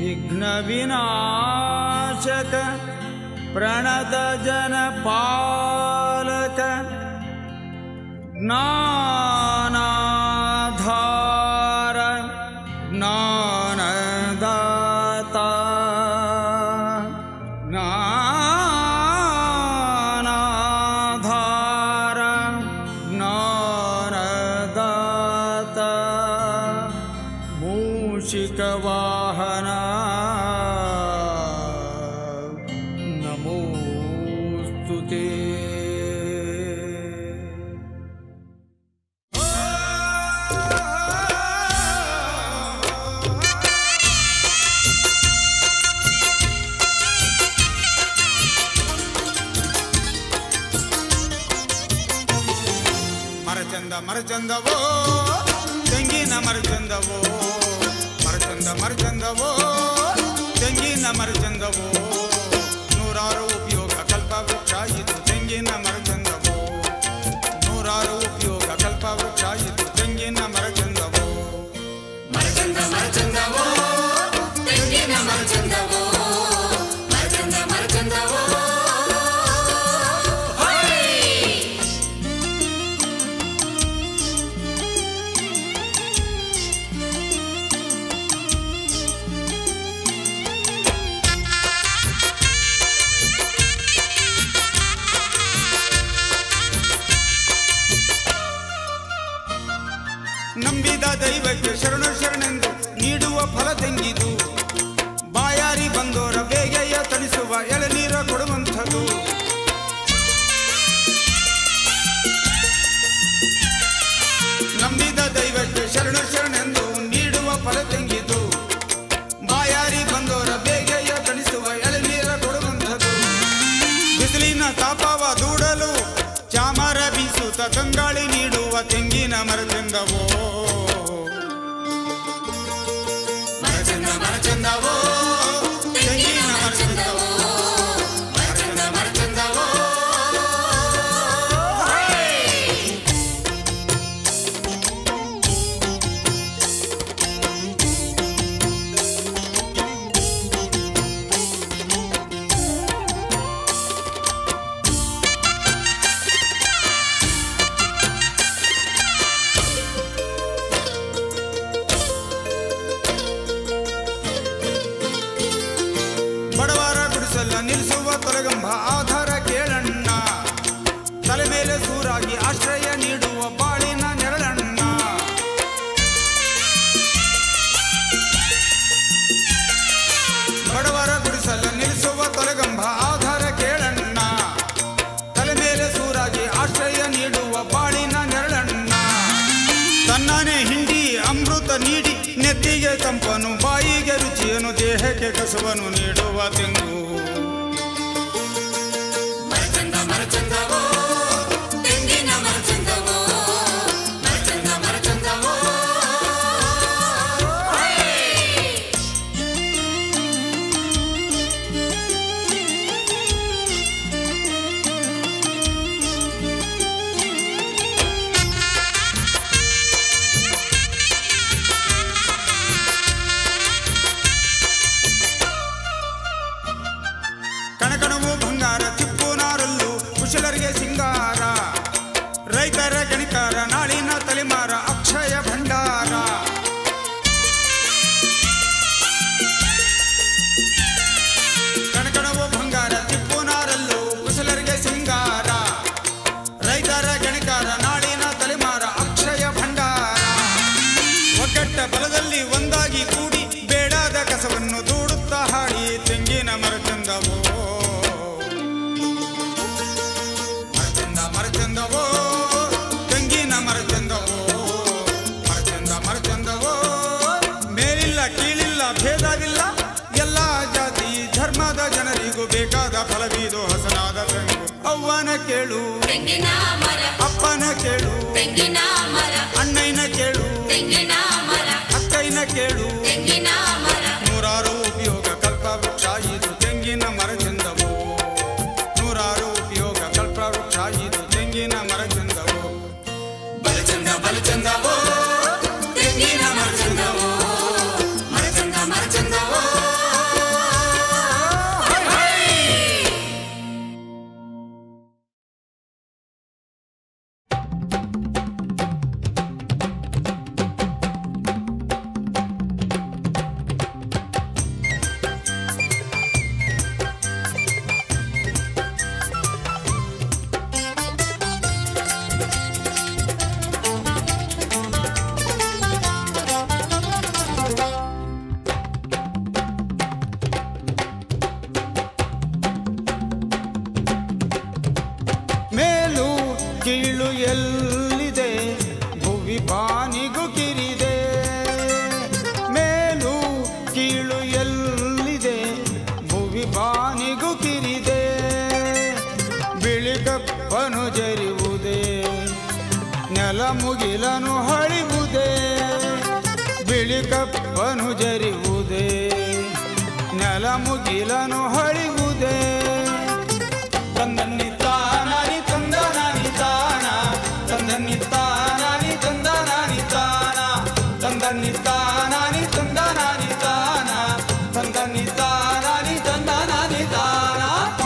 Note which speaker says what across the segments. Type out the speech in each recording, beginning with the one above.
Speaker 1: विघ्नविनाशक प्रणतजनपालक ज्ञानाधार ज्ञानदाता ज्ञानाधार ज्ञानदाता मूषिकवाहन नमोऽस्तु ते
Speaker 2: ಮರಚಂದ ಮರಚಂದವೋ ತೆಂಗಿನ ಮರಚಂದವೋ ಮರಚಂದ ಮರಚಂದವೋ ತೆಂಗಿನ ಮರಚಂದವೋ ನೂರಾರು ಉಪಯೋಗ ಕಲ್ಪ ವೃಕ್ಷ ಇದು ತೆಂಗಿನ ಮರಚಂದವೋ ನೂರಾರು ಉಪಯೋಗ ಕಲ್ಪ ವೃಕ್ಷ ಇದು ತೆಂಗಿನ ಮರಚಂದವೋ
Speaker 3: ಮರಚಂದ ಮರಚಂದವೋ ತೆಂಗಿನ ಮರಚಂದವೋ ಮರಚಂದ ಮರಚಂದವೋ
Speaker 2: ನಂಬಿದ ದೈವಕ್ಕೆ ಶರಣ ಶರಣೆಂದು ನೀಡುವ ಫಲ ತೆಂಗಿದು ಬಾಯಾರಿ ಬಂದೋರ ಬೇಗೆಯ ತಣಿಸುವ ಎಳನೀರ ಕೊಡುವಂಥದ್ದು ನಂಬಿದ ದೈವಕ್ಕೆ ಶರಣ ಶರಣೆಂದು ನೀಡುವ ಫಲ ತೆಂಗಿದು ಬಾಯಾರಿ ಬಂದೋರ ಬೇಗೆಯ ತಣಿಸುವ ಎಳನೀರ ಕೊಡುವಂಥದ್ದು ಬಿಸಿಲಿನ ತಾಪವ ದೂಡಲು ಚಾಮರ ಬೀಸುತ್ತ ತಂಗಾಳಿ ನೀಡುವ ತೆಂಗಿನ ಮರಚಂದವೋ ಮರಚಂದ ಮರಚಂದವೋ ತೆಂಗಿನ ಮರಚಂದವೋ ಮರಚಂದ ಮರಚಂದವೋ ಬಡವರ ಗುಡಿಸಲ್ಲ ನಿಲ್ಲಿಸುವ ತೊಲಗಂಬ ಆಧಾರ ಕೇಳಣ್ಣ ತಲೆ ಮೇಲೆ ಸೂರಾಗಿ ಆಶ್ರಯ ನೀಡುವ ಬಾಳಿನ ನೆರಳಣ್ಣ ಬಡವರ ಗುಡಿಸಲ್ಲ ನಿಲ್ಲಿಸುವ ತೊಲಗಂಬ ಆಧಾರ ಕೇಳಣ್ಣ ತಲೆ ಮೇಲೆ ಸೂರಾಗಿ ಆಶ್ರಯ ನೀಡುವ ಬಾಳಿನ ನೆರಳಣ್ಣ ತನ್ನನೇ ಹಿಂಡಿ ಅಮೃತ ನೀಡಿ ನೆತ್ತಿಗೆ ತಂಪನು ಬಾಯಿಗೆ ರುಚಿಯನು ದೇಹಕ್ಕೆ ಕಸುವನು ನೀಡುವ ತೆಂಗು
Speaker 3: ಮರಚಂದ ಮರಚಂದವೋ ತೆಂಗಿನ ಮರಚಂದವೋ ಮರಚಂದ ಮರಚಂದವೋ
Speaker 2: ಕಣಕಣವು ಬಂಗಾರ ಚಿಪ್ಪು ನಾರಲ್ಲು ಕುಶಲರಿಗೆ ಸಿಂಗಾರ ರೈತರ ಗಣಿಕಾರ ನಾಳಿನ ತಲೆಮಾರ ಅಕ್ಷಯ ಭಂಡಾರ ಕಣಕಣವು ಬಂಗಾರ ಚಿಪ್ಪು ನಾರಲ್ಲು ಕುಶಲರಿಗೆ ಸಿಂಗಾರ ರೈತರ ಗಣಿಕಾರ ನಾಳಿನ ತಲೆಮಾರ ಅಕ್ಷಯ ಭಂಡಾರ ಒಗ್ಗಟ್ಟ ಬಲದಲ್ಲಿ ಒಂದಾಗಿ ಕೂಡಿ ಬೇಡಾದ ಕಸವನ್ನು ದೂಡುತ್ತಾ ಹಾಡಿ ತೆಂಗಿನ ಮರಚಂದವೋ ಮರಚಂದ ಮರಚಂದವೋ ತೆಂಗಿನ ಮರಚಂದವೋ ಮರಚಂದ ಮರಚಂದವೋ ಮೇಲಿಲ್ಲ ಕೀಳಿಲ್ಲ ಭೇದವಿಲ್ಲ ಎಲ್ಲ ಜಾತಿ ಧರ್ಮದ ಜನರಿಗೂ ಬೇಕಾದ ಫಲವೀದು ಹಸನಾದ ತೆಂಗು ಅವ್ವನ ಕೇಳು
Speaker 3: ತೆಂಗಿನ ಮರ
Speaker 2: ಅಪ್ಪನ ಕೇಳು
Speaker 3: ತೆಂಗಿನ ಮರ
Speaker 2: ಅಣ್ಣಯ್ಯನ ಕೇಳು
Speaker 3: ತೆಂಗಿನ ಮರ
Speaker 2: ಅಕ್ಕಯ್ಯನ ಕೇಳು
Speaker 3: ತೆಂಗಿನ ಮರ
Speaker 2: ನೂರಾರು ಉಪಯೋಗ ಕಲ್ಪ ವೃಕ್ಷ ಇದು ತೆಂಗಿನ ಮರ ಚಂದವು ನೂರಾರು ಉಪಯೋಗ ಕಲ್ಪ ವೃಕ್ಷ ಇದು ತೆಂಗಿನ ಮರ ಚಂದವು
Speaker 3: ಬಲಚಂದ ಬಲಚಂದವೋ ತೆಂಗಿನ ಮರಚಂದವೋ ಮರಚಂದ ಮರಚಂದವೋ
Speaker 2: ಮುಗಿಲನು ಹಳಿವುದೇ ಬಿಳಿ ಕಪ್ಪನು ಜರಿವುದೇ ನೆಲ ಮುಗಿಲನು ಹಳಿವುದೇ ತಂದನ್ನಿ ತಾನಾನಿ ತಂದನಾನಿ ತಾನ ತಂದನ್ನಿ ತಾನಾನಿ ತಂದನಾನಿ ತಾನ ತಂದನ್ನಿ ತಾನಾನಿ ತಂದನಾನಿ ತಾನ ತಂದನ್ನಿ ತಾನಾನಿ ತಂದನಾನಿ ತಾನ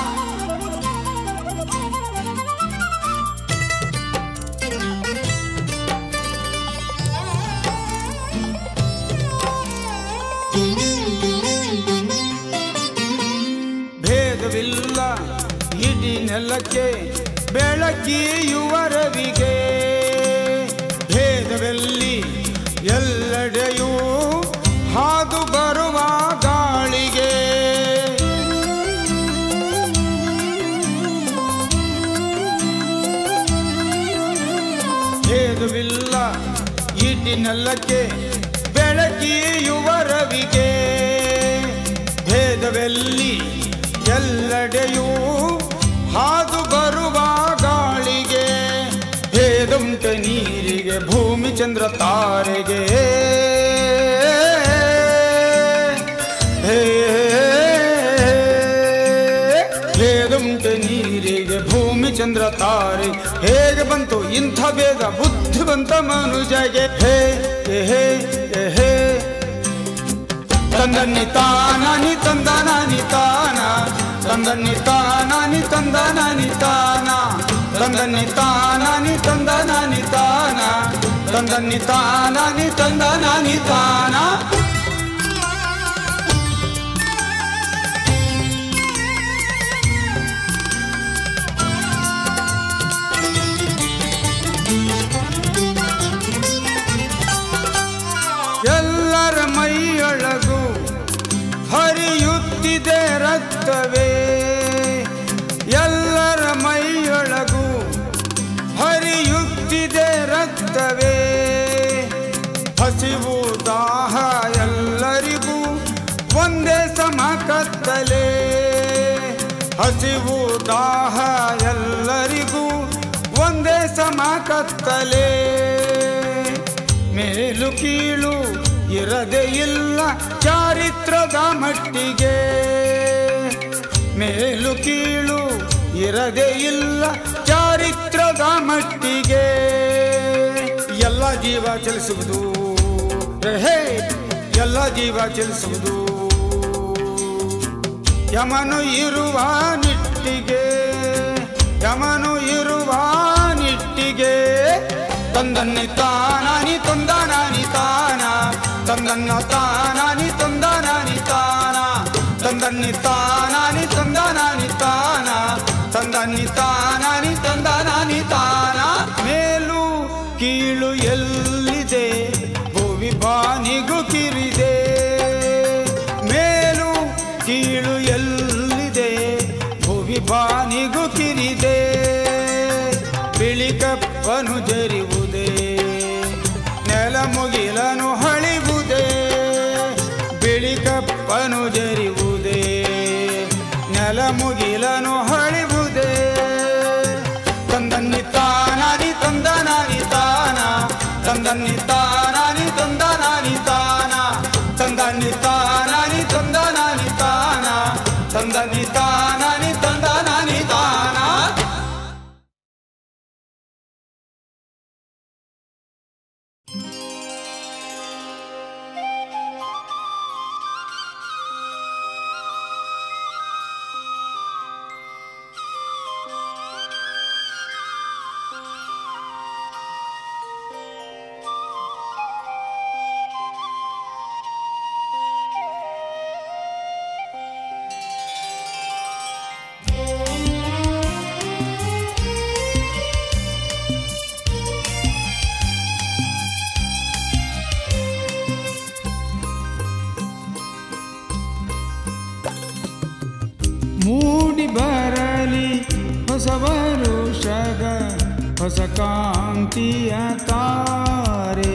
Speaker 2: ಭೇದವಿಲ್ಲ ಇಡೀ ನೆಲಕ್ಕೆ ಬೆಳಕಿಯುವ ರವಿಗೆ ಭೇದವೆಲ್ಲಿ ಎಲ್ಲೆಡೆಯೂ ಹಾದು ಬರುವ ಗಾಳಿಗೆ ಭೇದವಿಲ್ಲ ಇಡೀ ನೆಲಕ್ಕೆ ಬೆಳಕಿಯುವ ರವಿಗೆ ಭೇದವೆಲ್ಲಿ ಎಲ್ಲೆಡೆಯೂ ಹಾದು ಬರುವ ಗಾಳಿಗೆ ಭೇದುಂಟ ನೀರಿಗೆ ಭೂಮಿ ಚಂದ್ರ ತಾರೆಗೆ ಹೇ ಭೇದುಂಟ ನೀರಿಗೆ ಭೂಮಿ ಚಂದ್ರ ತಾರೆ ಹೇಗೆ ಬಂತು ಇಂಥ ಭೇದ ಬುದ್ಧಿವಂತ ಮನುಜಗೆ ಹೇ ಹೇ ಹೇ ಹೇ ಹೇ ತಂದನ್ನಿ ತಾನಾನಿ ತಂದನಾನಿ ತಾನ ತಂದನ್ನಿ ತಾನಾನಿ ತಂದನಾನಿ ತಾನ ತಂದನ್ನಿ ತಾನಾನಿ ತಂದನಾನಿ ತಾನ ತಂದನ್ನಿ ತಾನಾನಿ ತಂದನಾನಿ ತಾನ ಎಲ್ಲರ ಮೈಯೊಳಗು ಹರಿಯುತ್ತಿದೆ ರಕ್ತವೇ ಎಲ್ಲರ ಮೈಯೊಳಗು ಹರಿಯುತ್ತಿದೆ ರಕ್ತವೇ ಹಸಿವು ದಾಹ ಎಲ್ಲರಿಗೂ ಒಂದೇ ಸಮ ಕತ್ತಲೆ ಹಸಿವು ದಾಹ ಎಲ್ಲರಿಗೂ ಒಂದೇ ಸಮ ಕತ್ತಲೆ ಮೇಲು ಕೀಳು ಇರದೆ ಇಲ್ಲ ಚಾರಿತ್ರದ ಮಟ್ಟಿಗೆ ಮೇಲು ಕೀಳು ಇರದೆ ಇಲ್ಲ ಚಾರಿತ್ರದ ಮಟ್ಟಿಗೆ ಎಲ್ಲ ಜೀವ ಚಲಿಸುವುದು ಹೇ ಎಲ್ಲ ಜೀವ ಚಲಿಸುವುದು ಯಮನು ಇರುವ ನಿಟ್ಟಿಗೆ ಯಮನು ಇರುವ ನಿಟ್ಟಿಗೆ ತಂದನ್ನಿ ತಾನಾನಿ ತಂದನಾನಿ ತಾನ ತಂದನ್ನ ತಾನಾನಿ ತಂದನಾನಿ ತಾನ ತಂದನ್ನಿ ತಾನಾನಿ ತಂದನಾನಿ ತಾನ ತಂದನ್ನಿ ತಾನಾನಿ ತಂದನಾನಿ ತಾನ ಮೇಲು ಕೀಳು ಎಲ್ಲಿದೆ ಭೂಮಿ ಬಾನಿಗೂ ಕಿರಿದೆ ಮೇಲು ಕೀಳು ಎಲ್ಲಿದೆ ಭೂಮಿ ಬಾನಿಗೂ ಕಿರಿದೆ ಬಿಳಿ ಕಪ್ಪನು ಜರಿವುದೇ ನೆಲ ಮುಗಿಲನು ಹಳಿವುದೇ ಬಿಳಿ ಕಪ್ಪನು ಜರಿವುದೇ ನೆಲ ಮುಗಿಲನು ಹಳಿವುದೇ ತಂದನ್ನಿ ತಾನಾನಿ ತಂದನಾನಿ ತಾನ ತಂದನ್ನಿ ತಾನಾನಿ ತಂದನಾನಿ ತಾನ ತಂದನ್ನಿ ತಾನಾನಿ ತಂದನಾನಿ ತಾನ ತಂದನ್ನಿ ತಾನಾನಿ ತಂದನಾನಿ ತಾನ ಮೂಡಿ ಬರಲಿ ಹೊಸ ವರುಷದ ಹೊಸ ಕಾಂತಿಯ ತಾರೆ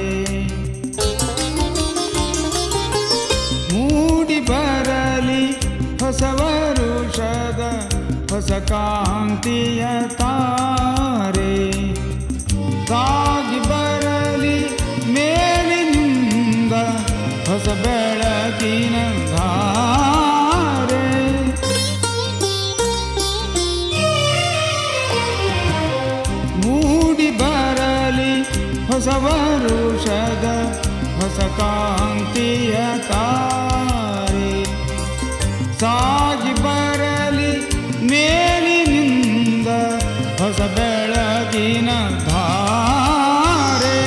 Speaker 2: ಮೂಡಿ ಬರಲಿ ಹೊಸ ವರುಷದ ಹೊಸ ಕಾಂತಿಯ ತಾರೆ ಸಾಗಿ ಬರ ಹೊಸ ಕಾಂತಿಯ ತಾರೆ ಸಾಗಿ ಬರಲಿ ಮೇಲಿನಿಂದ ಹೊಸ ಬೆಳಗಿನ ಧಾರೆ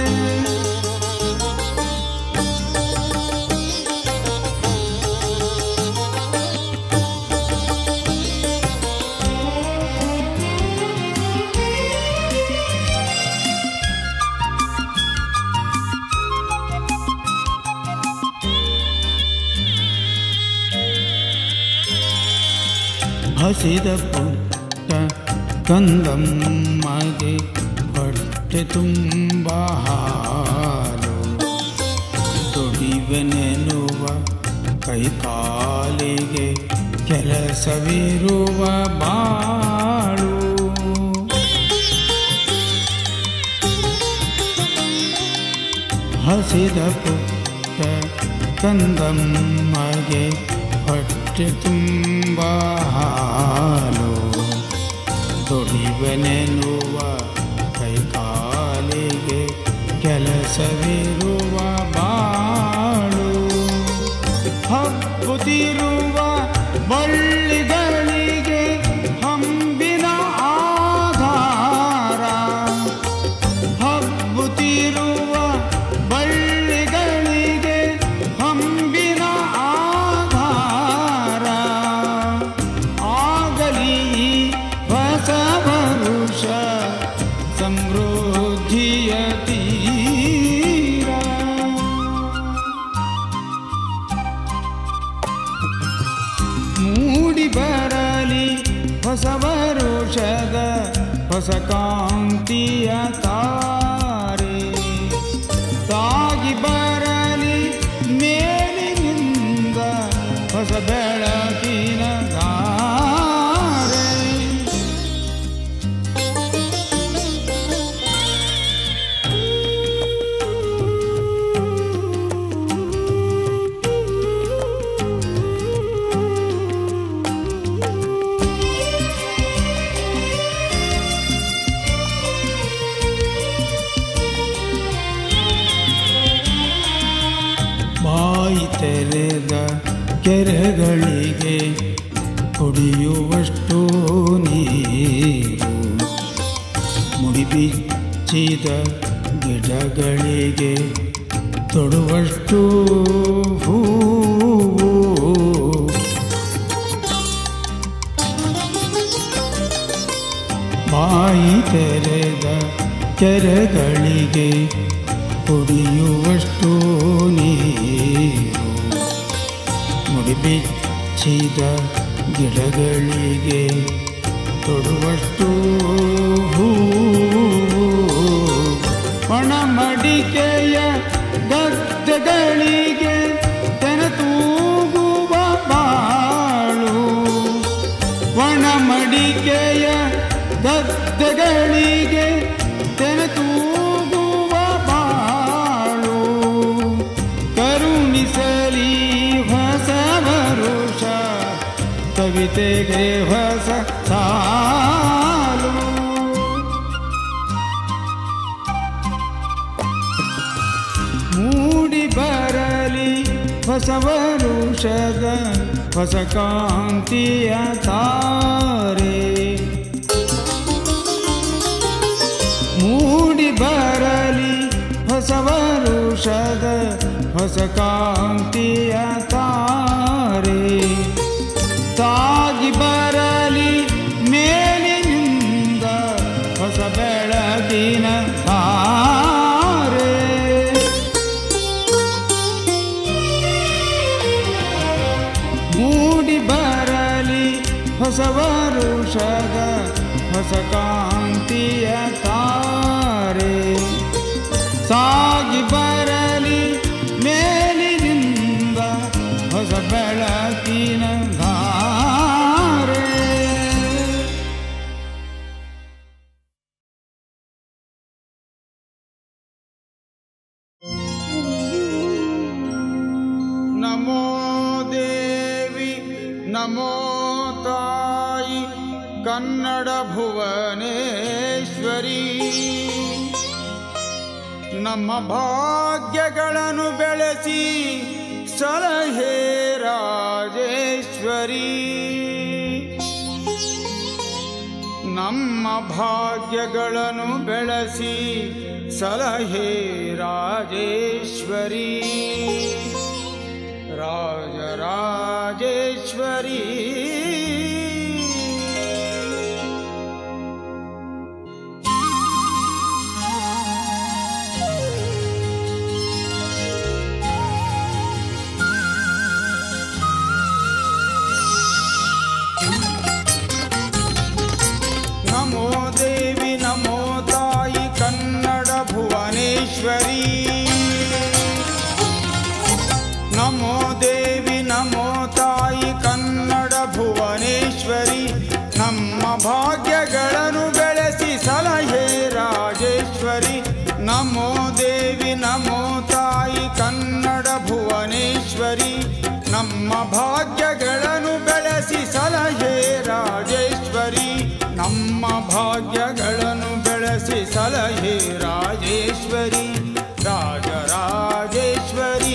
Speaker 2: ಹಸಿದ ಪುಟ್ಟ ಕಂದಮ್ಮಗೆ ಹೊಟ್ಟೆ ತುಂಬ ಹಾಲು ದುಡಿವೆನೆನ್ನುವ ಕೈಕಾಲಿಗೆ ಕೆಲಸವಿರುವ ಬಾಳು ಹಸಿದ ಪುಟ್ಟ ಕಂದಮ್ಮಗೆ ಹೊಟ್ಟೆ ತುಂಬ ಹಾಲು ದುಡಿವನೆನ್ನುವ ಕೈಕಾಲಿಗೆ ಕೆಲಸವಿರುವ ಬಾಳು ಹಬ್ಬುತ್ತಿರುವ ಬಳ್ಳಿಗಳಿಗೆ ಹಂಬಿನ ಆಧಾರ ಹಬ್ಬುತ್ತಿರುವ ಬಳ್ಳಿಗಳಿಗೆ ಹಂಬಿನ ಆಧಾರ ಆಗಲಿ ಈ ಹೊಸ ವರುಷ ಸಮೃದ್ಧಿಯ ತೀರ ಮೂಡಿ ಬರಲಿ ಹೊಸ ವರುಷದ ಹೊಸ ಕಾಂತಿಯ ತಾರೆ ತಾಗಿ ಬರಲಿ ಮೇಲಿನಿಂದ ಹೊಸ ಬೆಳಕಿನ ಧಾರೆ ಬಾಯಿ ತೆರೆದ ಕೆರೆಗಳಿಗೆ ಕುಡಿಯುವಷ್ಟು ನೀರು ಮುಡಿಬಿಚ್ಚಿದ ಗಿಡಗಳಿಗೆ ತೊಡುವಷ್ಟು ಹೂವು ಬಾಯಿ ತೆರೆದ ಕೆರೆಗಳಿಗೆ ಕುಡಿಯುವಷ್ಟು ನೀರು ಮುಡಿಬಿಚ್ಚಿದ ಗಿಡಗಳಿಗೆ ತೊಡುವಷ್ಟು ಹೂವು ಒಣಮಡಿಕೆಯ ಗದ್ದೆಗಳಿಗೆ ತೆನೆ ತೂಗುವ ಬಾಳು ಒಣಮಡಿಕೆಯ ಗದ್ದೆಗಳಿಗೆ ತೆನೆ ತೂಗುವ ಬಾಳು ಕರುಣಿಸಲಿ ಹೊಸ ವರುಷ ಕವಿತೆಗೆ ಹೊಸ ಸಾಲು ಮೂಡಿ ಬರಲಿ ಹೊಸ ವರುಷದ ಹೊಸ ಕಾಂತಿಯ ತಾರೆ ಮೂಡಿ ಬರಲಿ ಹೊಸ ವರುಷದ ಹೊಸ ಕಾಂತಿಯ ತಾರೆ ತಾಗಿ ಬರಲಿ ಮೇಲಿನಿಂದ ಹೊಸ ಬೆಳಗಿನ ತಾರೆ ಮೂಡಿ ಬರಲಿ ಹೊಸ ವರುಷದ ಹೊಸ ಕಾಂತಿಯ ತಾರೆ ಸಾಗಿ ಬರಲಿ ಮೇಲಿನಿಂದ ಹೊಸ ಬೆಳಕಿನ ಧಾರೆ ನಮೋ ದೇವಿ ನಮೋ ತಾಯಿ ಕನ್ನಡ ಭುವನೇಶ್ವರಿ ನಮ್ಮ ಭಾಗ್ಯಗಳನ್ನು ಬೆಳೆಸಿ ಸಲಹೆ ರಾಜೇಶ್ವರಿ ನಮ್ಮ ಭಾಗ್ಯಗಳನ್ನು ಬೆಳೆಸಿ ಸಲಹೆ ರಾಜೇಶ್ವರಿ ರಾಜರಾಜೇಶ್ವರಿ ನಮೋ ದೇವಿ ನಮೋ ತಾಯಿ ಕನ್ನಡ ಭುವನೇಶ್ವರಿ ನಮೋ ದೇವಿ ನಮೋ ತಾಯಿ ಕನ್ನಡ ಭುವನೇಶ್ವರಿ ನಮ್ಮ ಭಾಗ್ಯಗಳನ್ನು ಬೆಳೆಸಿ ಸಲಹೆ ರಾಜೇಶ್ವರಿ ನಮೋ ದೇವಿ ನಮೋ ತಾಯಿ ಕನ್ನಡ ಭುವನೇಶ್ವರಿ ನಮ್ಮ ಭಾಗ್ಯಗಳನ್ನು ಬೆಳೆಸಿ ಸಲಹೆ ರಾಜೇಶ್ವರಿ ನಮ್ಮ ಭಾಗ್ಯಗಳನ್ನು ಬೆಳೆಸಿ ಸಲಹೆ ರಾಜೇಶ್ವರಿ ರಾಜರಾಜೇಶ್ವರಿ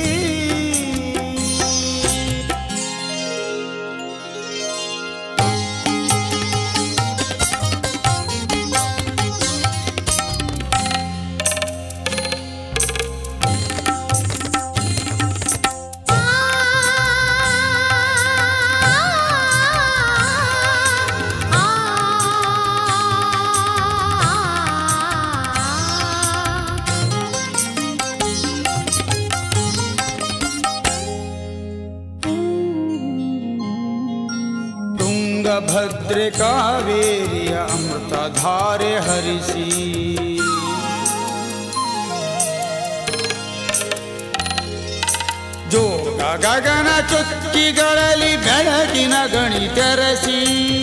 Speaker 2: ತುಂಗಭದ್ರೆ ಕಾವೇರಿಯ ಅಮೃತ ಧಾರೆ ಹರಿಸಿ ಜೋಗ ಗಗನ ಚುಕ್ಕಿಗಳಲ್ಲಿ ಬೆಳಗಿನ ಗಣಿ ತೆರಸಿ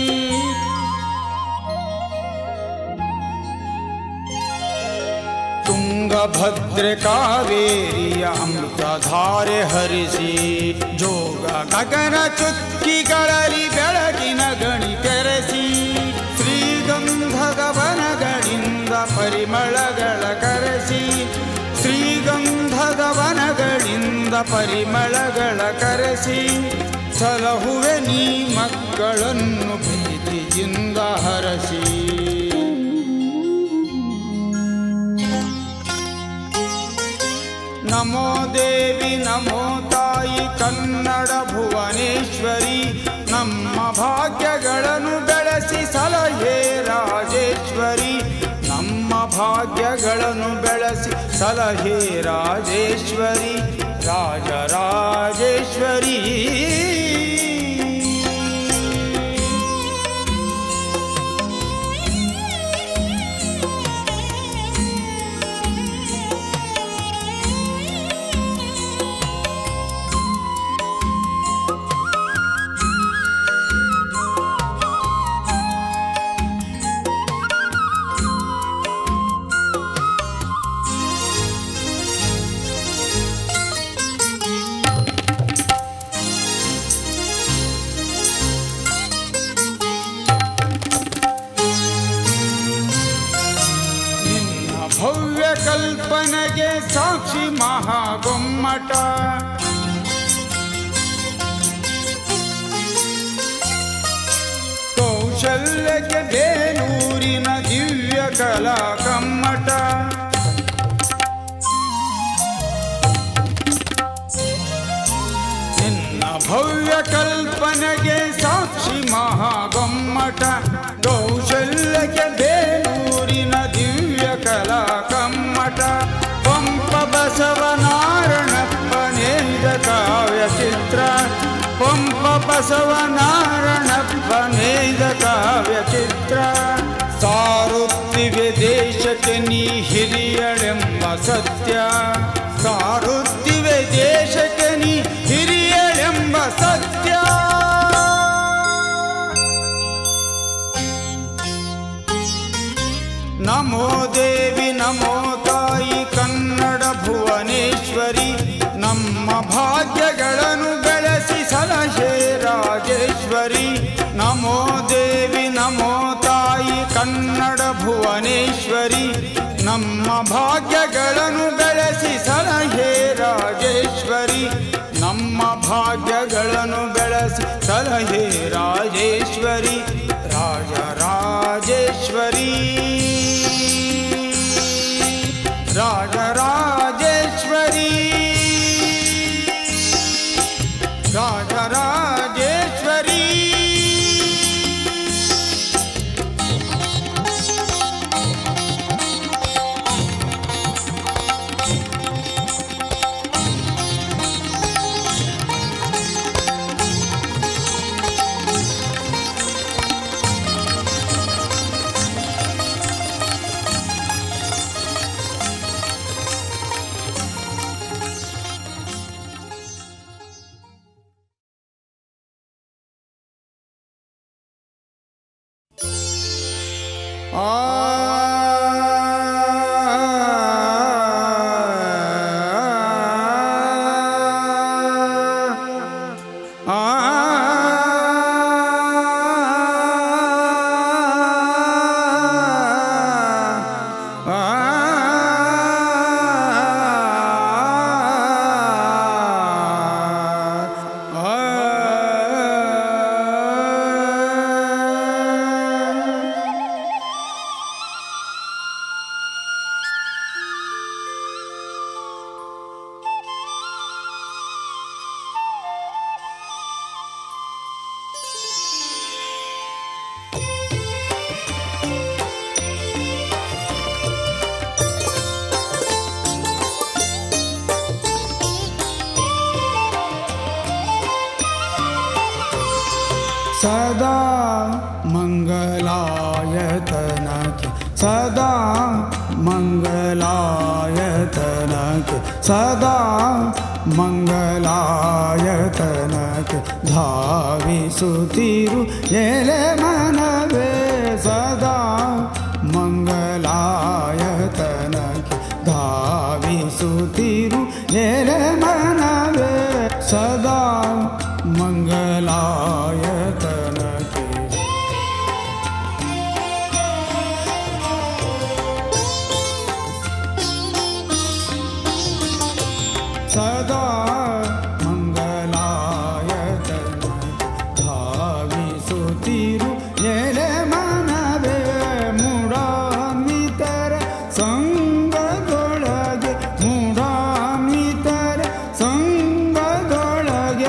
Speaker 2: ತುಂಗಭದ್ರೆ ಕಾವೇರಿಯ ಅಮೃತ ಧಾರೆ ಹರಿಸಿ ಜೋಗ ಗಗನ ಚುಕ್ಕಿಗಳಲ್ಲಿ ಬೆಳಗಿನ ಗಣಿ ತೆರೆಸಿ ಶ್ರೀಗಂಧದ ವನಗಳಿಂದ ಪರಿಮಳಗಳ ಕರೆಸಿ ಶ್ರೀಗಂಧದ ವನಗಳಿಂದ ಪರಿಮಳಗಳ ಕರೆಸಿ ಸಲಹುವೆ ನೀ ಮಕ್ಕಳನ್ನು ಪ್ರೀತಿಯಿಂದ ಹರಸಿ ನಮೋ ದೇವಿ ನಮೋ ತಾಯಿ ಕನ್ನಡ ಭುವನೇಶ್ವರಿ ನಮ್ಮ ಭಾಗ್ಯಗಳನ್ನು ಬೆಳೆಸಿ ಸಲಹೆ ರಾಜೇಶ್ವರಿ ನಮ್ಮ ಭಾಗ್ಯಗಳನ್ನು ಬೆಳೆಸಿ ಸಲಹೆ ರಾಜೇಶ್ವರಿ ರಾಜರಾಜೇಶ್ವರಿ ನಿನ್ನ ಭವ್ಯ ಕಲ್ಪನೆಗೆ ಸಾಕ್ಷಿ ಮಹಾಗೊಮ್ಮಟ ಕೌಶಲ್ಯಕ್ಕೆ ಬೇಲೂರಿನ ದಿವ್ಯ ಕಲಾ ಕಮ್ಮಟ ನಿನ್ನ ಭವ್ಯ ಕಲ್ಪನೆಗೆ ಸಾಕ್ಷಿ ಮಹಾಗೊಮ್ಮಟ ಕೌಶಲ್ಯಕ್ಕೆ ಬೇಲೂರಿನ ದಿವ್ಯ ಕಲಾ ಕಮ್ಮಟ ಪಂಪ ಬಸವನಾರಣಪ್ಪ ನೇಯ್ದ ಕಾವ್ಯ ಚಿತ್ರ ಪಂಪ ಬಸವನಾರಣಪ್ಪ ನೇಯ್ದ ಕಾವ್ಯ ಚಿತ್ರ ಸಾರುತ್ತಿವೆ ದೇಶಕ್ಕೆ ನೀ ಹಿರಿಯಳೆಂಬ ಸತ್ಯ ಸಾರುತ್ತಿವೆ ದೇಶಕ್ಕೆ ನೀ ಹಿರಿಯಳೆಂಬ ಸತ್ಯ ನಮೋ ದೇವಿ ನಮೋ ತಾಯಿ ಕನ್ನಡ ಭುವನೇಶ್ವರಿ ನಮ್ಮ ಭಾಗ್ಯಗಳನ್ನು ಬೆಳೆಸಿ ಸಲಹೆ ರಾಜೇಶ್ವರಿ ನಮೋ ದೇವಿ ನಮೋ ತಾಯಿ ಕನ್ನಡ ಭುವನೇಶ್ವರಿ ನಮ್ಮ ನಮ್ಮ ಭಾಗ್ಯಗಳನ್ನು ಬೆಳೆಸಿ ಸಲಹೆ ರಾಜೇಶ್ವರಿ ನಮ್ಮ ಭಾಗ್ಯಗಳನ್ನು ಬೆಳೆಸಿ ಸಲಹೆ ರಾಜೇಶ್ವರಿ ರಾಜ ರಾಜೇಶ್ವರಿ ರಾಜ ರಾಜೇಶ್ವರಿ ರಾಜ ರಾಜೇಶ್ವರಿ ಸದಾ ಮಂಗಲಾಯತನಕ್ಕೆ ಸದಾ ಮಂಗಲಾಯತನಕ್ಕೆ ಸದಾ ಮಂಗಲಾಯತನಕ್ಕೆ ಧಾವಿಸುತ್ತಿರು ಎಲೆ ಮನವೇ ಸದಾ ಮಂಗಲಾಯತನಕ್ಕೆ ಧಾವಿಸುತ್ತಿರು ಎಲೆ ಮನವೇ ಸದಾ ಮಂಗಲಾಯತನಕ್ಕೆ ಸದಾ ಮಂಗಲಾಯತನ ಧಾವಿಸುತ್ತಿರು ಎಲೆ ಮನವೇ ಮೂಢಾಮಿತರ ಸಂಗದೊಳಗೆ ಮೂಢಾಮಿತರ ಸಂಗದೊಳಗೆ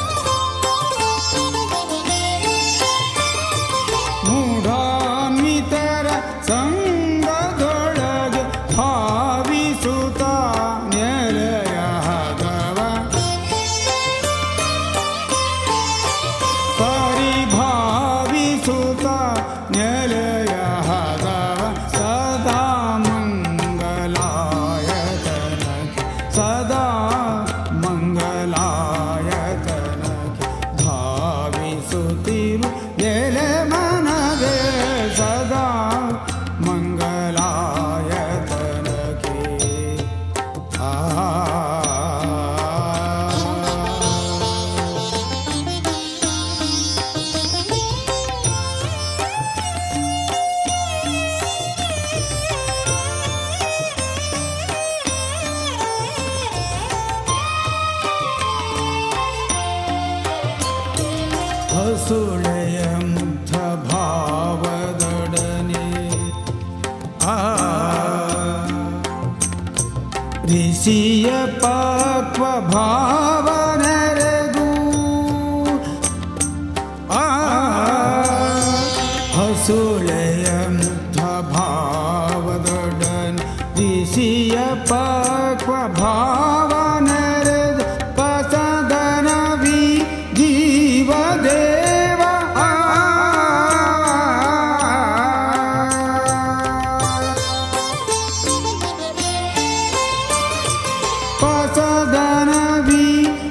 Speaker 2: ಮೂಢಾಮಿತರ ಸಂಗದೊಳಗೆ ಭಾವಿಸುತ್ತ ನೆಲೆಯ ಹಗವ ಪರಿಭಾವಿಸುತ್ತ ನೆಲೆಯ ಹಗವ ಸದಾ ಮಂಗಲಾಯತನಕ್ಕೆ ಸದಾ ಮಂಗಲಾಯತನಕ್ಕೆ ಧಾವಿಸುತ್ತಿರು ಎಲೆ ಮನವೇ ಸದಾ ಮಂಗಲಾಯತನಕ್ಕೆ ಆ ಹಸುಳೆಯ ಮುಗ್ಧ ಭಾವದೊಡನೆ ಆ ಋಷಿಯ ಪಕ್ವ ಭಾವನೆರೆದು ಆ ಹಸುಳೆಯ ಮುಗ್ಧ ಭಾವದೊಡನೆ ಋಷಿಯ ಪಕ್ವ ಭಾವನೆರೆದು ಪಸದನವಿ ಜೀವದೇವ ಆ ಪಸದನವಿ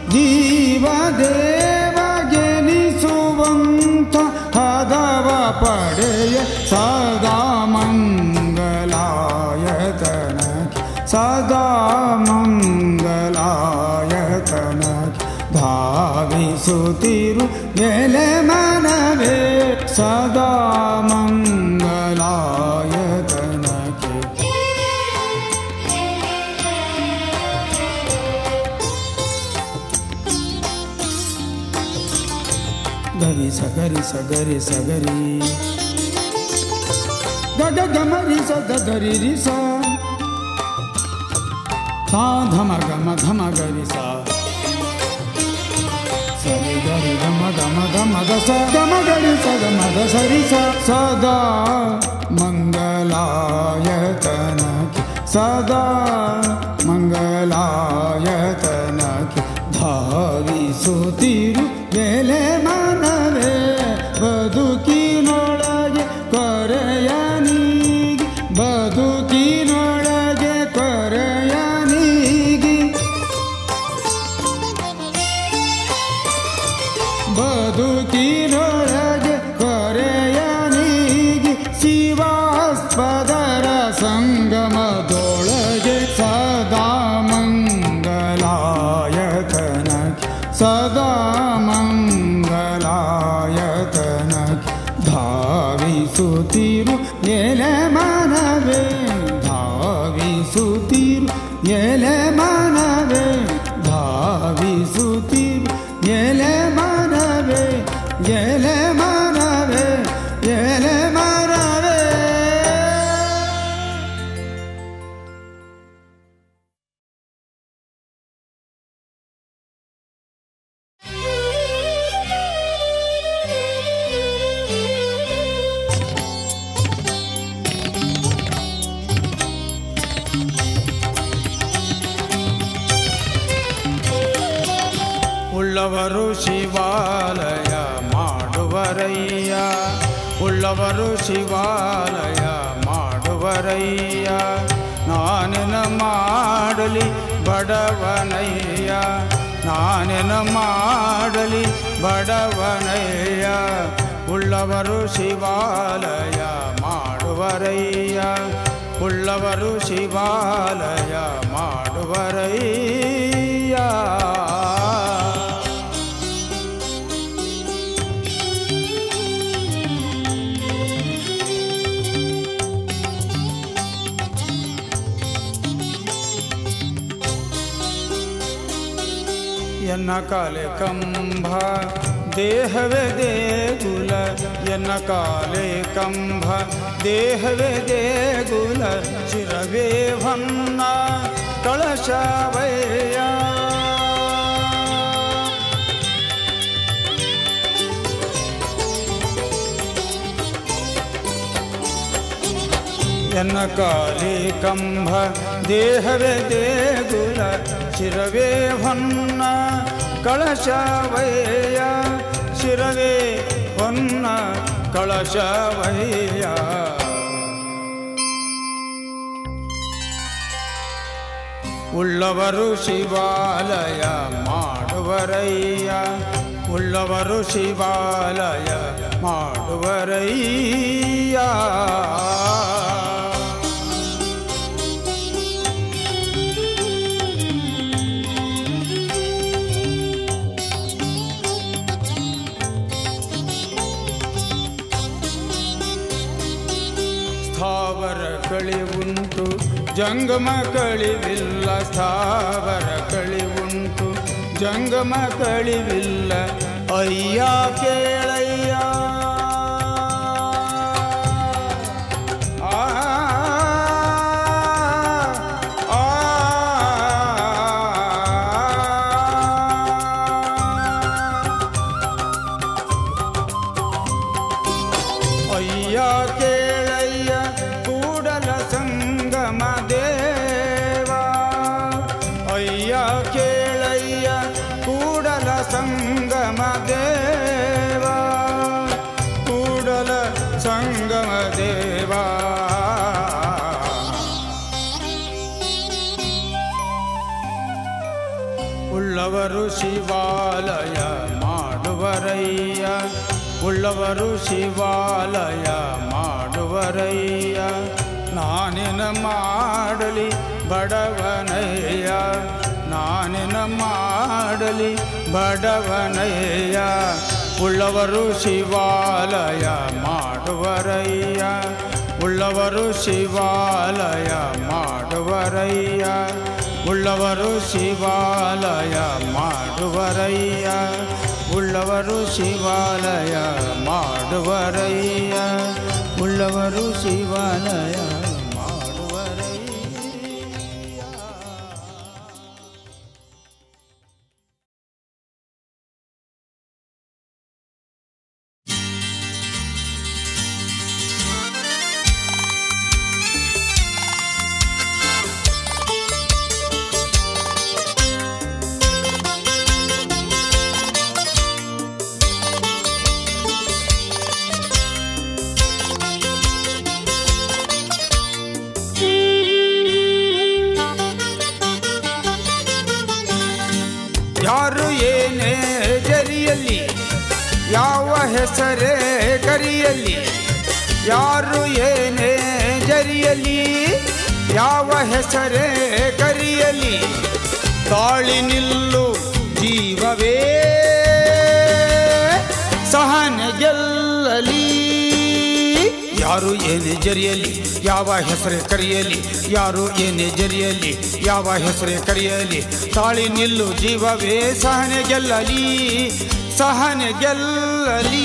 Speaker 2: ಜೀವದೇವ ಗೆನಿಸುವಂತ ಹದವ ಪಡೆಯ ಸದಾ ಮಂಗಲಾಯತನಕ್ಕೆ ಸದಾ ಮಂಗಲಾಯತನಕ್ಕೆ ಧಾವಿಸುತ್ತಿರು ಎಲೆ ಮನವೇ ಸದಾ ಮಂಗಲಾಯತನಕ್ಕೆ ಗರಿ ಸಗರಿ ಸಗರಿ ಸಗರಿ ಗಗ ಗಮರಿ ಸ ಗರಿ ರಿ ಸ ಸಾ ಧಮ ಗಮ ಧಮ ಗರಿ ಸ ಸರಿ ಗರಿ ಗಮ ಗಮ ಗಮ ದ ಸ ಗಮ ಗರಿ ಸ ಗಮ ದ ಸರಿ ಸ ಸದಾ ಮಂಗಲಾಯತನಕ್ಕೆ ಸದಾ ಮಂಗಲಾಯತನಕ್ಕೆ ಧಾವಿಸುತ್ತಿರು ಎಲೆ ಮನವೇ ಬದುಕಿನೊಳಗೆ ಕೊರೆಯ ನೀಗಿ ಬದುಕಿನೊಳಗೆ ಕೊರೆಯ ನೀಗಿ ಬದುಕಿನೊಳಗೆ ಕೊರೆಯ ನೀಗಿ ಶಿವಾಸ್ಪದರ ಸಂಗಮದೊಳಗೆ ಸದಾ ಮಂಗಲಾಯತನಕ್ಕೆ ಸದಾ ಮಂಗಲಾಯತನಕ್ಕೆ ಧಾವಿಸುತ್ತಿರು ಎಲೆ ಮನವೇ ಧಾವಿಸುತ್ತಿರು ಎಲೆ ಮನವೇ ಧಾವಿಸುತ್ತಿರು ಎಲೆ ಮನವೇ ಎಲೆ ಮನವೇ ಎಲೆ ಮನವೇ
Speaker 1: ಉಳ್ಳವರು ಶಿವಾಲಯ ಮಾಡುವರಯ್ಯ ಉಳ್ಳವರು ಶಿವಾಲಯ ಮಾಡುವರಯ್ಯ ನಾನೆನ ಮಾಡಲಿ ಬಡವನಯ್ಯ ನಾನೆನ ಮಾಡಲಿ ಬಡವನಯ್ಯ ಉಳ್ಳವರು ಶಿವಾಲಯ ಮಾಡುವರಯ್ಯ ಉಳ್ಳವರು ಶಿವಾಲಯ ಮಾಡುವರಯ್ಯ ಎನ್ನ ಕಾಲೆ ಕಂಭ ದೇಹವೇ ದೇಗುಲ ಎನ್ನ ಕಾಲೆ ಕಂಭ ದೇಹವೇ ದೇಗುಲ ಶಿರವೇ ಹೊನ್ನ ಕಳಶವಯ್ಯ ಎನ್ನ ಕಾಲಿ ಕಂಭ ದೇಹವೇ ದೇಗುಲ ಶಿರವೇ ಹೊನ್ನ ಕಳಶವಯ್ಯ ಶಿರವೇ ಹೊನ್ನ ಕಳಶವಯ್ಯ ಉಳ್ಳವರು ಶಿವಾಲಯ ಮಾಡುವರಯ್ಯ ಉಳ್ಳವರು ಶಿವಾಲಯ ಮಾಡುವರಯ್ಯ ಸ್ಥಾವರ ಕಳಿವುಂಟು ಜಂಗಮ ಕಳಿವಿಲ್ಲ ಸ್ಥಾವರ ಕಳಿವುಂಟು ಜಂಗಮ ಕಳಿವಿಲ್ಲ ಅಯ್ಯ ಕೇಳಯ್ಯ ಆ ಆ, ಅಯ್ಯ ಕೇಳಯ್ಯ ಕೂಡಲ ಸಂಗಮ ದೇವ ಅಯ್ಯ ಕೇಳಯ್ಯ ಕೂಡಲ ಸಂಗಮ ದೇವ ಕೂಡಲ ಸಂಗಮ ದೇವ ಉಳ್ಳವರು ಶಿವಾಲಯ ಮಾಡುವರಯ್ಯ ಉಳ್ಳವರು ಶಿವಾಲಯ ಮಾಡುವರಯ್ಯ ನಾನಿನ ಮಾಡಲಿ ಬಡವನಯ್ಯ ನಾನಿನ ಮಾಡಲಿ ಬಡವನಯ್ಯ ಉಳ್ಳವರು ಶಿವಾಲಯ ಮಾಡುವರಯ್ಯ ಉಳ್ಳವರು ಶಿವಾಲಯ ಮಾಡುವರಯ್ಯ ಉಳ್ಳವರು ಶಿವಾಲಯ ಮಾಡುವರಯ್ಯ ಉಳ್ಳವರು ಶಿವಾಲಯ ಮಾಡುವರಯ್ಯ ಉಳ್ಳವರು ಶಿವಾಲಯ ಮಾಡುವರಯ್ಯ ಯಾರು ಏನೇ ಜರಿಯಲ್ಲಿ ಯಾವ ಹೆಸರೇ ಕರಿಯಲ್ಲಿ ಯಾರು ಏನೇ ಜರಿಯಲ್ಲಿ ಯಾವ ಹೆಸರೇ ಕರಿಯಲಿ ತಾಳಿ ನಿಲ್ಲು ಜೀವವೇ ಸಹನೆ ಗೆಲ್ಲಲಿ ಯಾರು ಏನೇ ಜರಿಯಲಿ ಯಾವ ಹೆಸರೇ ಕರೆಯಲಿ ಯಾರು ಏನೇ ಜರಿಯಲಿ ಯಾವ ಹೆಸರೇ ಕರೆಯಲಿ ತಾಳಿ ನಿಲ್ಲು ಜೀವವೇ ಸಹನೆ ಗೆಲ್ಲಲಿ ಸಹನೆ ಗೆಲ್ಲಲಿ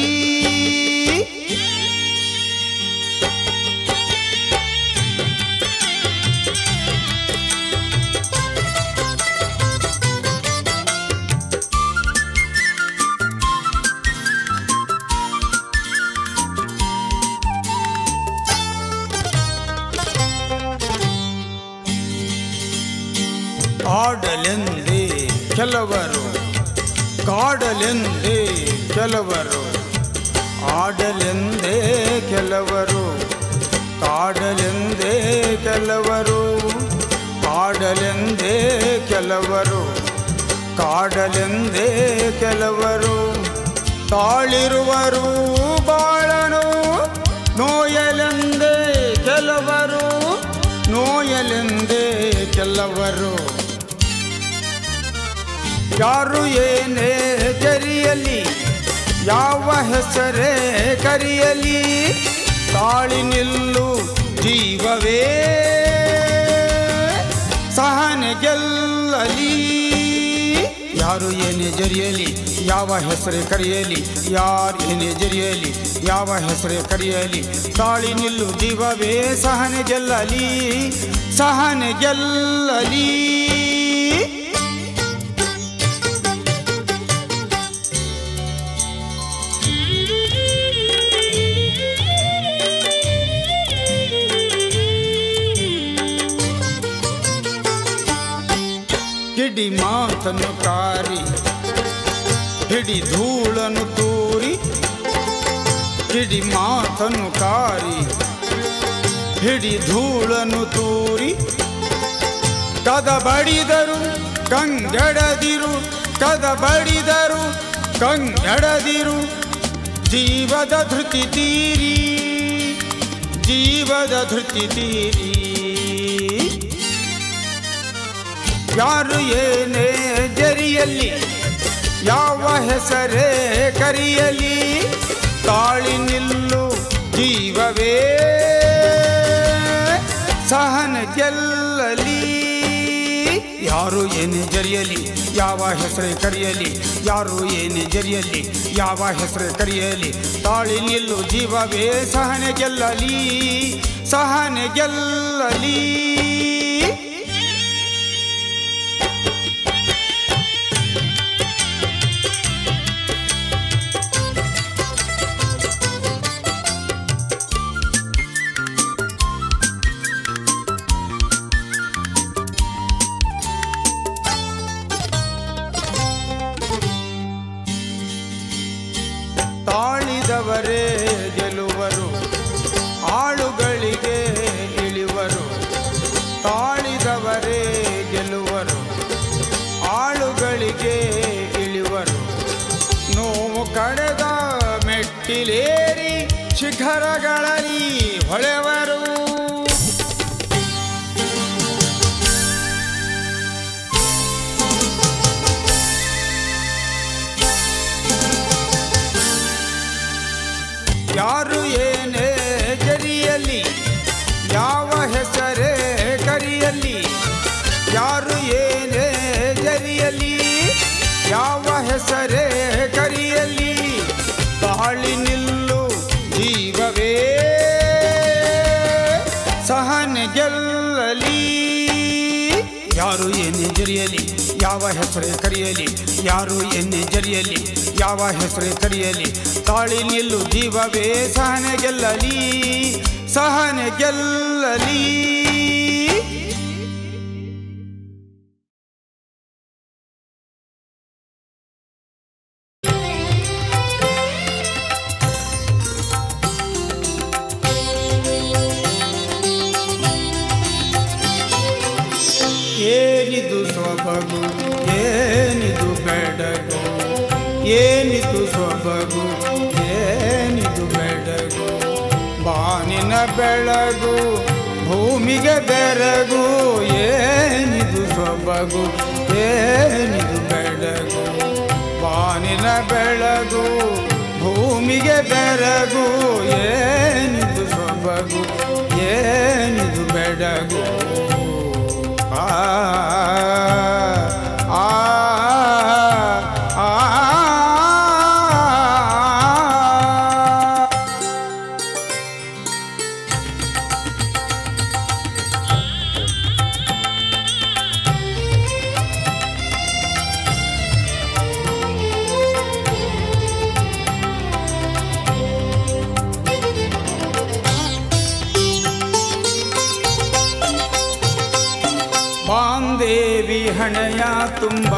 Speaker 1: ಆಡಲೆಂದೇ ಕೆಲವರು ಕಾಡಲೆಂದೇ ಕೆಲವರು ಆಡಲೆಂದೇ ಕೆಲವರು ಕಾಡಲೆಂದೇ ಕೆಲವರು ಆಡಲೆಂದೇ ಕೆಲವರು ಕಾಡಲೆಂದೇ ಕೆಲವರು ತಾಳಿರುವರು ಬಾಳನು ನೋಯಲೆಂದೇ ಕೆಲವರು ನೋಯಲೆಂದೇ ಕೆಲವರು ಯಾರು ಏನೇ ಜರಿಯಲಿ ಯಾವ ಹೆಸರೇ ಕರಿಯಲಿ ತಾಳಿ ನಿಲ್ಲು ಜೀವವೇ ಸಹನೆ ಗೆಲ್ಲಲಿ ಯಾರು ಏನೇ ಜರಿಯಲಿ ಯಾವ ಹೆಸರೇ ಕರೆಯಲಿ ಯಾರು ಏನೇ ಜರಿಯಲಿ ಯಾವ ಹೆಸರೇ ಕರೆಯಲಿ ತಾಳಿ ನಿಲ್ಲು ಜೀವವೇ ಸಹನೆ ಗೆಲ್ಲಲಿ ಸಹನೆ ಗೆಲ್ಲಲಿ ಕಿಡಿ ಮಾತನ್ನು ಕಾರಿ ಹಿಡಿ ಧೂಳನು ತೂರಿ ಕಿಡಿ ಮಾತನ್ನು ಕಾರಿ ಹಿಡಿ ಧೂಳನು ತೂರಿ ಕದ ಬಡಿದರು ಕಂಗೆಡದಿರು ಕದ ಬಡಿದರು ಕಂಗೆಡದಿರು ಜೀವದ ಧೃತಿ ತೀರಿ ಜೀವದ ಧೃತಿ ತೀರಿ ಯಾರು ಏನೇ ಜರಿಯಲಿ ಯಾವ ಹೆಸರೇ ಕರಿಯಲಿ ತಾಳಿ ನಿಲ್ಲು ಜೀವವೇ ಸಹನ ಗೆಲ್ಲಲಿ ಯಾರು ಏನೇ ಜರಿಯಲಿ ಯಾವ ಹೆಸರೇ ಕರೆಯಲಿ ಯಾರು ಏನೇ ಜರಿಯಲಿ ಯಾವ ಹೆಸರೇ ಕರೆಯಲಿ ತಾಳಿ ನಿಲ್ಲು ಜೀವವೇ ಸಹನೆ ಗೆಲ್ಲಲಿ ಸಹನೆ ಗೆಲ್ಲಲಿ ತಾಳಿದವರೇ ಗೆಲುವರು ಆಳುಗಳಿಗೆ ಇಳಿವರು ತಾಳಿದವರೇ ಗೆಲುವರು ಆಳುಗಳಿಗೆ ಇಳಿವರು ನೋವು ಕಳೆದ ಮೆಟ್ಟಿಲೇರಿ ಶಿಖರಗಳಲ್ಲಿ ಹೊಳೆವರು ಯಾರು ಏನೇ ಜರಿಯಲಿ ಯಾವ ಹೆಸರೇ ಕರಿಯಲಿ ಯಾರು ಏನೇ ಜರಿಯಲಿ ಯಾವ ಹೆಸರೇ ಕರಿ ಜರಿಯಲಿ ಯಾವ ಹೆಸರೇ ಕರೆಯಲಿ ಯಾರು ಎನ್ನೆ ಜರಿಯಲಿ ಯಾವ ಹೆಸರೇ ಕರೆಯಲಿ ತಾಳಿ ನಿಲ್ಲು ಜೀವವೇ ಸಹನೆ ಗೆಲ್ಲಲಿ ಸಹನೆ ಗೆಲ್ಲಲಿ ಏನಿದು ಸೊಬಗು ಏನಿದು ಬೆಡಗು ಏನಿದು ಸೊಬಗು ಏನಿದು ಬೆಡಗು ಬಾನಿನ ಬೆಳಗು ಭೂಮಿಗೆ ಬೆರಗು ಏನಿದು ಸೊಬಗು ಏನಿದು ಬೆಡಗು ಬಾನಿನ ಬೆಳಗು ಭೂಮಿಗೆ ಬೆರಗು ಏನಿದು ಸೊಬಗು ಏನಿದು ಬೆಡಗು ಆ ಆ ಆ ಬಾಂದೇವಿ ಹಣೆಯ ತುಂಬ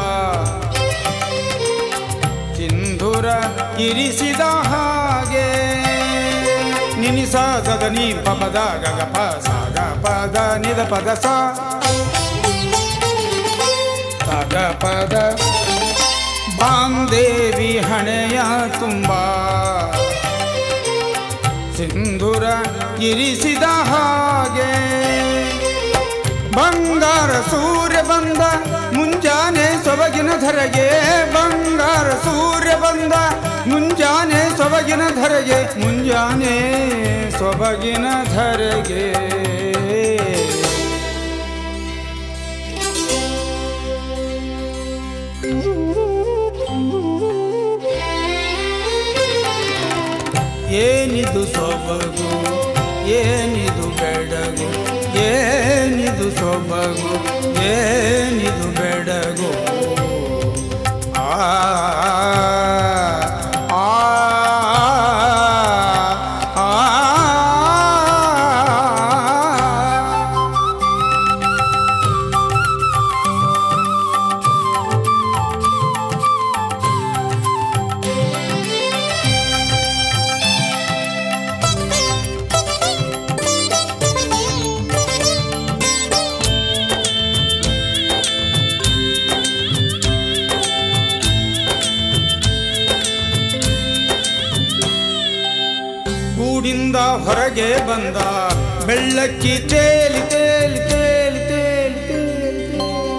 Speaker 1: ಸಿಂಧೂರ ಇರಿಸಿದ ಹಾಗೆ ನಿನಿಸ ಸದನಿ ಪದ ಗಗ ಪ ಸಾಗ ಪದ ನಿದ ಪದ ಸ ಸಗ ಪದ ಬಾಂದೇವಿ ಹಣೆಯ ತುಂಬ ಸಿಂಧೂರ ಇರಿಸಿದ ಹಾಗೆ ಬಂಗಾರ ಸೂರ್ಯ ಬಂದ ಮುಂಜಾನೆ ಸೊಬಗಿನ ಧರೆಗೆ ಬಂಗಾರ ಸೂರ್ಯ ಬಂದ ಮುಂಜಾನೆ ಸೊಬಗಿನ ಧರೆಗೆ ಮುಂಜಾನೆ ಸೊಬಗಿನ ಧರೆಗೆ ಏನಿದು ಸೊಬಗು ಏನಿದು ಬೆಡಗು ಏನಿದು ಸೊಬಗು ಏನಿದು ಬೆಡಗು ಆ ಆ ಆ ಗೂಡಿಂದ ಹೊರಗೆ ಬಂದ ಬೆಳ್ಳಕ್ಕಿ ತೇಲಿ ತೇಲಿ ತೇಲಿ ತೇಲಿ ತೇಲಿ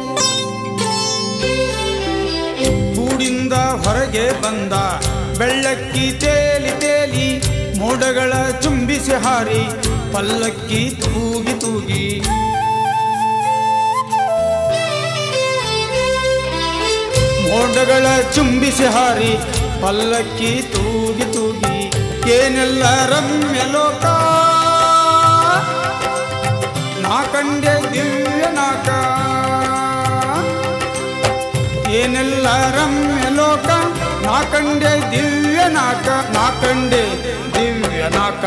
Speaker 1: ಗೂಡಿಂದ ಹೊರಗೆ ಬಂದ ಬೆಳ್ಳಕ್ಕಿ ತೇಲಿ ತೇಲಿ ಮೋಡಗಳ ಚುಂಬಿಸಿ ಹಾರಿ ಪಲ್ಲಕ್ಕಿ ತೂಗಿ ತೂಗಿ ಮೋಡಗಳ ಚುಂಬಿಸಿ ಹಾರಿ ಪಲ್ಲಕ್ಕಿ ತೂಗಿ ತೂಗಿ ಏನೆಲ್ಲ ರಮ್ಯ ಲೋಕ ನಾ ಕಂಡೆ ದಿವ್ಯ ನಾಕ ಏನೆಲ್ಲ ರಮ್ಯ ಲೋಕ ನಾ ಕಂಡೆ ದಿವ್ಯ ನಾಕ ನಾ ಕಂಡೆ ದಿವ್ಯ ನಾಕ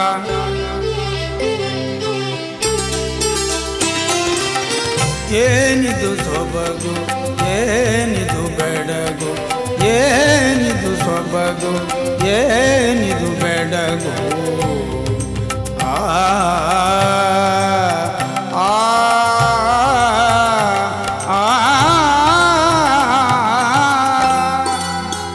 Speaker 1: ಏನಿದು ಸೊಬಗು ಏನಿದು ಬೆಡಗು ಏನಿದು ಸೊಬಗು ಏನಿದು ಬೆಡಗು ಆ ಆ ಆ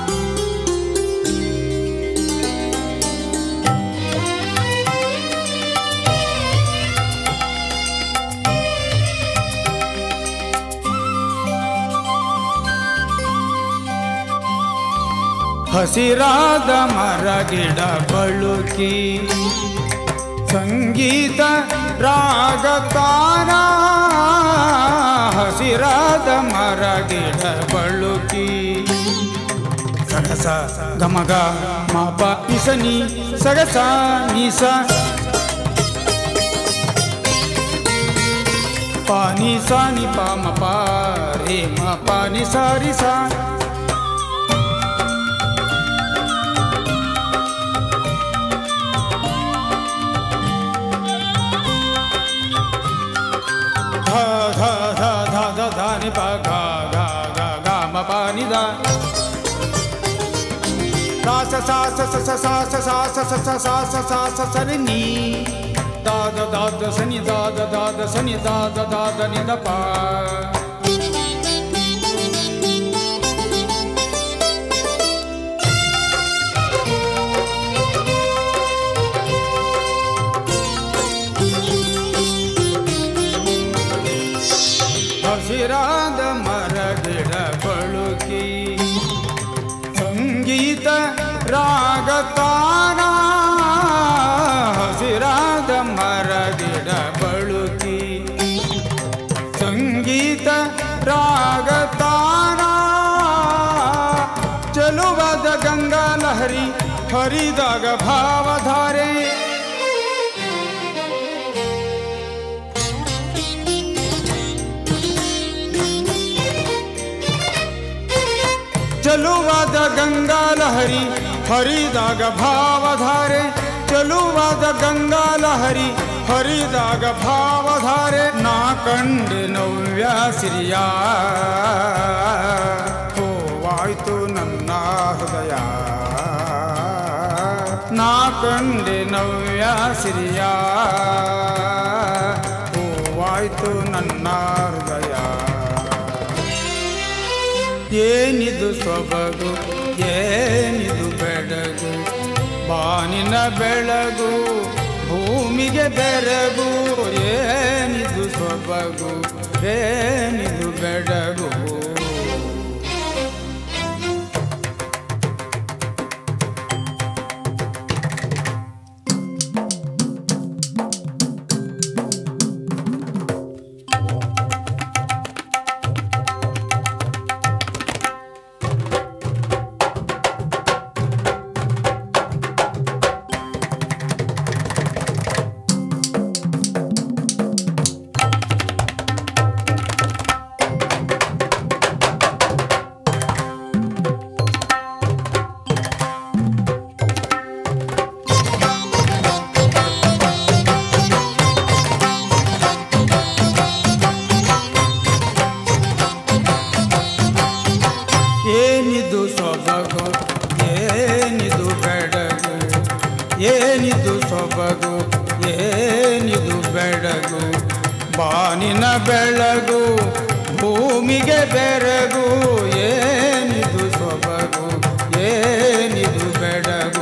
Speaker 1: ಹಸಿರಾದ ಮರ ಗಿಡ ಬಳುಕಿ ಸಂಗೀತ ರಾಗ ತಾರ ಹಸಿರಾದ ಮರ ಗಿಡ ಬಳುಕಿ ಸಗಸ ಗಮಗ ಮಾಪ ಇಸನಿ ಸಗಸ ನೀಸ ಪಾನಿ ಸಾನಿ ಪಾಮ ಪಾ ರೇ ಮ ಪಾನಿ ಸಾರಿ ಸಾ ಧ ಧ ಧ ಧ ಧ ಧ ನಿ ಪ ಗ ಗ ಗ ಗ ಮ ಪ ನಿ ದ ಸಾ ಸ ಸಾ ಸ ಸ ಸ ಸಾ ಸ ಸಾ ಸ ಸ ಸ ಸಾ ಸ ಸಾ ಸ ಸ ರಿ ನೀ ದ ದ ದ ದ ಸ ನಿ ದ ದ ದ ದ ಸ ನಿ ದ ದ ದ ದ ನಿ ದ ಪ ಹಸಿರಾದ ಮರ ಗಿಡ ಬಳುಕಿ ಸಂಗೀತ ರಾಗ ತಾನ ಹಸಿರಾದ ಮರ ಗಿಡ ಬಳುಕಿ ಸಂಗೀತ ರಾಗ ತಾನ ಚಲುವಾದ ಗಂಗಾ ಲಹರಿ ಹರಿದಾಗ ಭಾವಧಾರೆ ಚಲುವಾದ ಗಂಗಾ ಲಹರಿ ಹರಿದಾಗ ಭಾವಧಾರೆ ಚಲುವಾದ ಗಂಗಾ ಲಹರಿ ಹರಿದಾಗ ಭಾವಧಾರೆ ನಾ ಕಂಡೆ ನವ್ಯ ಸಿರಿಯ ಹೋವಾಯ್ತು ನನ್ನ ಹೃದಯ ನಾ ಕಂಡೆ ನವ್ಯ ಸಿರಿಯ ಹೋವಾಯ್ತು ನನ್ನ ಹೃದಯ ಏನಿದು ಸೊಬಗು ಏನಿದು ಬೆಳಗು ಬಾನಿನ ಬೆಳಗು ಭೂಮಿಗೆ ಬೆರಗು ಏನಿದು ಸೊಬಗು ಏನಿದು ಬೆಳಗು ಏನಿದು ಸೊಬಗು ಏನಿದು ಬೆಡಗು ಏನಿದು ಸೊಬಗು ಏನಿದು ಬೆಡಗು ಬಾನಿನ ಬೆಳಗು ಭೂಮಿಗೆ ಬೆರಗು ಏನಿದು ಸೊಬಗು ಏನಿದು ಬೆಡಗು